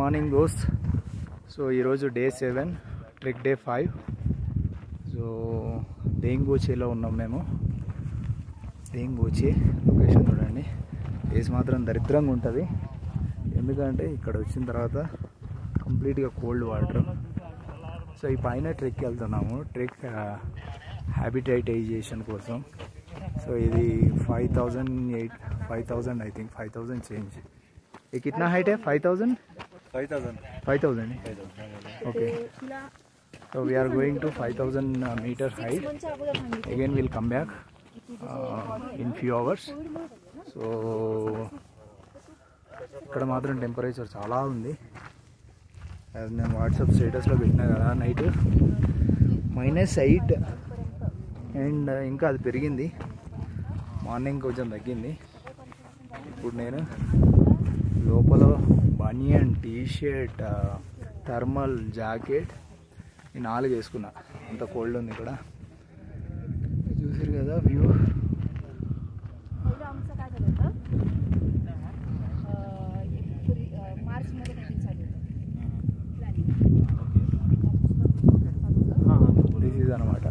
morning dose so ఈరోజు day seven trek day five so దేంగోచేలో ఉన్నాం మేము దేంగోచే లొకేషన్ చూడండి ఫేస్ మాత్రం దరిద్రంగా ఉంటుంది ఎందుకంటే ఇక్కడ వచ్చిన తర్వాత కంప్లీట్గా కోల్డ్ వాటర్ సో ఈ పైన ట్రెక్కి వెళ్తున్నాము ట్రెక్ హ్యాబిటైటైజేషన్ కోసం సో ఇది five thousand eight five thousand I think five thousand change ये कितना हाइट है five thousand five thousand five thousand okay so we are going to 5000 uh, meter height again we'll come back uh, in few hours so ఇక్కడ మాత్రం temperature చాలా ఉంది అది నేను WhatsApp స్టేటస్లో పెట్టినా కదా నైట్ మైనస్ ఎయిట్ అండ్ ఇంకా అది పెరిగింది మార్నింగ్ కొంచెం తగ్గింది ఇప్పుడు నేను లోపల బనియన్ టీ షర్ట్ థర్మల్ జాకెట్ ఈ నాలుగు వేసుకున్నా అంత కోల్డ్ ఉంది ఇక్కడ చూసారు కదా వ్యూ पहिलं आमचं काय झालं होतं अं, एप्रिल अं, मार्चमध्ये काहीतरी चालू होतं प्लॅनिंग దిస్ ఈజ్ అనమాట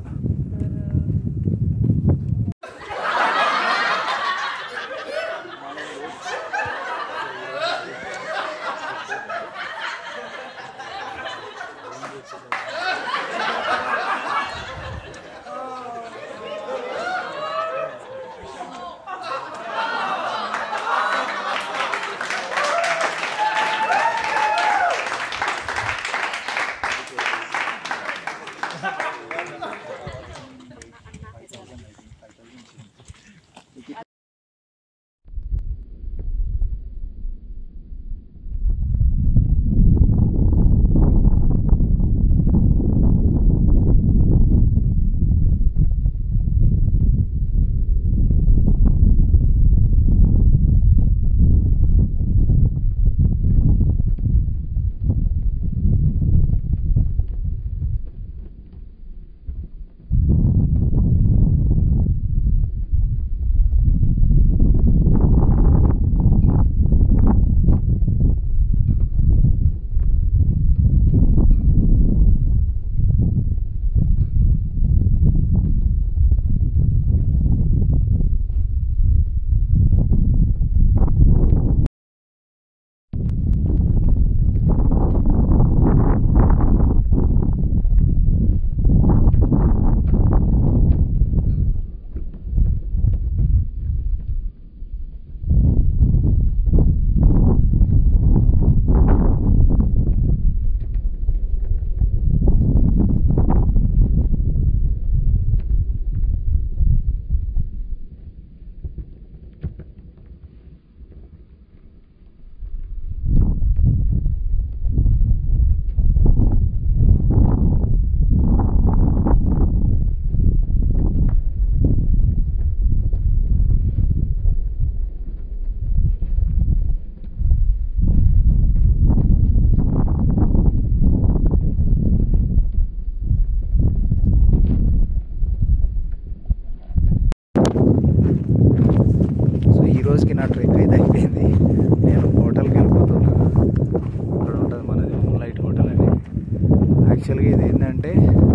సో ఈ రోజుకి నా ట్రెక్ అయితే అయిపోయింది నేను హోటల్కి వెళ్ళిపోతున్నా ఇక్కడ ఉంటుంది మనది మూన్ లైట్ హోటల్ అని యాక్చువల్గా ఇది ఏంటంటే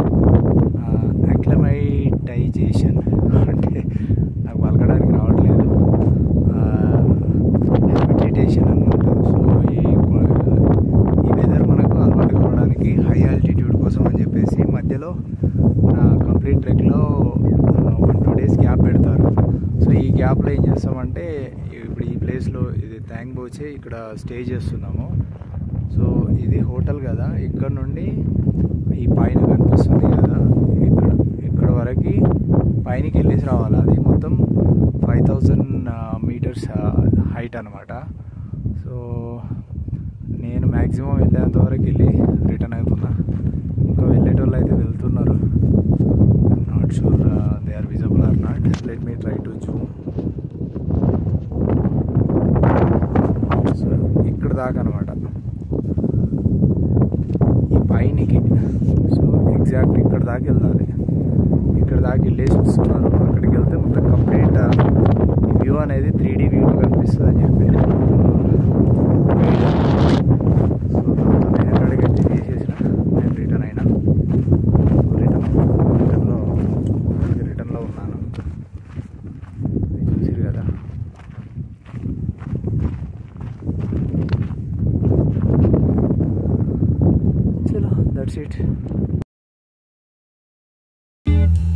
అక్లమైటైజేషన్ అంటే నాకు పలకడానికి రావట్లేదు మెడిటేషన్ అనమాట సో ఈ ఈ వెదర్ మనకు అలవాటు కావడానికి హై ఆల్టిట్యూడ్ కోసం అని చెప్పేసి మధ్యలో కంప్లీట్ ట్రెక్లో వన్ టూ డేస్ గ్యాప్ పెడతారు సో ఈ గ్యాప్లో ఏం చేస్తామంటే ఇప్పుడు ఈ ప్లేస్లో ఇది థ్యాంక్ బోచే ఇక్కడ స్టే చేస్తున్నాము సో ఇది హోటల్ కదా ఇక్కడ నుండి ఈ పైన కనిపిస్తుంది కదా ఇక్కడ ఇక్కడ వరకు పైనకి వెళ్ళేసి రావాలి అది మొత్తం ఫైవ్ థౌజండ్ మీటర్స్ హైట్ అనమాట సో నేను మ్యాక్సిమం వెళ్ళేంత వరకు వెళ్ళి రిటర్న్ అవుతున్నా ఇంకా వెళ్ళేటోళ్ళు అయితే వెళ్తున్నారు not sure they are visible or not let me try to zoom so ఇక్కడ దాకా అనమాట ఈ పైనకి సో ఎగ్జాక్ట్ ఇక్కడ దాకా వెళ్ళాలి ఇక్కడ దాకా వెళ్ళేసి వస్తున్నారు అక్కడికి వెళ్తే మొత్తం కంప్లీట్ వ్యూ అనేది త్రీ డీ వ్యూ కనిపిస్తుంది అని చెప్పి సో నేను ఎక్కడికి అయితే చేసేసిన నేను రిటర్న్ అయినా రిటర్న్ రిటర్న్లో రిటర్న్లో ఉన్నాను ఇది చూసిరు కదా చలో దట్స్ ఇట్